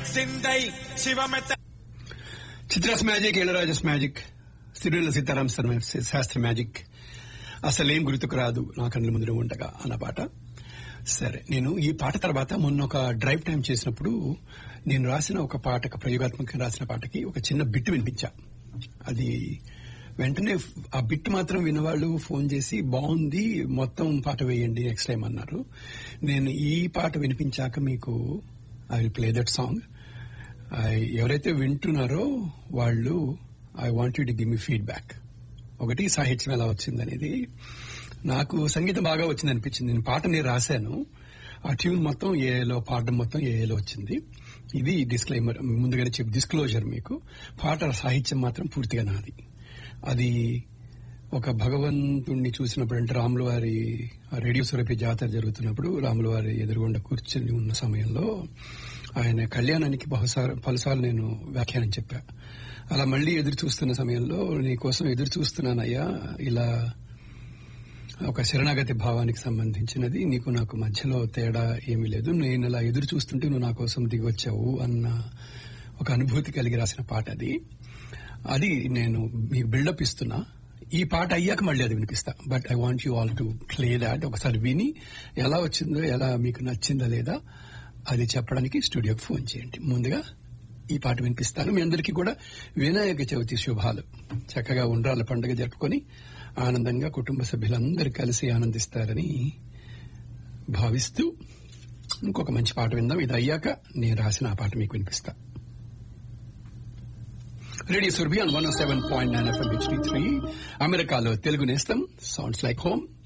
జిందై శివమెత్త చిత్రాస్ మ్యాజిక్ ఇళరాజస్ మ్యాజిక్ సిరిల సీతారాం శర్మ శాస్త్రి మ్యాజిక్ అసలేం గుర్తుకు రాదు నా కళ్ళ ముందు ఉండగా అన్న పాట సరే నేను ఈ పాట తర్వాత మొన్న ఒక డ్రైవ్ టైం చేసినప్పుడు నేను రాసిన ఒక పాటకు ప్రయోగాత్మకంగా రాసిన పాటకి ఒక చిన్న బిట్ వినిపించా అది వెంటనే ఆ బిట్ మాత్రం వినవాళ్ళు ఫోన్ చేసి బాగుంది మొత్తం పాట వేయండి నెక్స్ట్ టైం అన్నారు నేను ఈ పాట వినిపించాక మీకు I will play that song ఎవరైతే వింటున్నారో వాళ్ళు I want you to give మీ ఫీడ్బ్యాక్ ఒకటి సాహిత్యం ఎలా వచ్చింది అనేది నాకు సంగీతం బాగా వచ్చింది అనిపించింది నేను పాట నేను రాశాను ఆ ట్యూన్ మొత్తం ఏఏలో పాడడం మొత్తం ఏఏలో వచ్చింది ఇది డిస్క్లైమర్ ముందుగానే చెప్పి డిస్క్లోజర్ మీకు పాట సాహిత్యం మాత్రం పూర్తిగా నాది అది ఒక భగవంతుణ్ణి చూసినప్పుడు అంటే రాముల వారి రేడియో సురభి జాతర జరుగుతున్నప్పుడు రాముల వారి ఎదురుగుండా కూర్చొని ఉన్న సమయంలో ఆయన కళ్యాణానికి బహుసారి పలుసార్లు నేను వ్యాఖ్యానం చెప్పా అలా మళ్లీ ఎదురు చూస్తున్న సమయంలో నీ కోసం ఎదురు చూస్తున్నానయ్యా ఇలా ఒక శరణాగతి భావానికి సంబంధించినది నీకు నాకు మధ్యలో తేడా ఏమీ లేదు నేను ఇలా ఎదురు చూస్తుంటే నువ్వు నా కోసం దిగొచ్చావు అన్న ఒక అనుభూతి కలిగి రాసిన పాట అది అది నేను మీకు బిల్డప్ ఇస్తున్నా ఈ పాట అయ్యాక మళ్ళీ అది వినిపిస్తా but I want you all to play that ఒకసారి విని ఎలా వచ్చిందో ఎలా మీకు నచ్చిందా లేదా అది చెప్పడానికి స్టూడియోకి ఫోన్ చేయండి ముందుగా ఈ పాట వినిపిస్తాను మీ అందరికీ కూడా వినాయక చవితి శుభాలు చక్కగా ఉండ్రాల పండుగ జరుపుకొని ఆనందంగా కుటుంబ సభ్యులందరూ కలిసి ఆనందిస్తారని భావిస్తూ ఇంకొక మంచి పాట విందాం ఇది అయ్యాక నేను రాసిన ఆ పాట మీకు వినిపిస్తా radio Surbhi on one seven point nine FM HD three అమెరికాలో తెలుగు నేస్తం సౌండ్స్ లైక్ హోమ్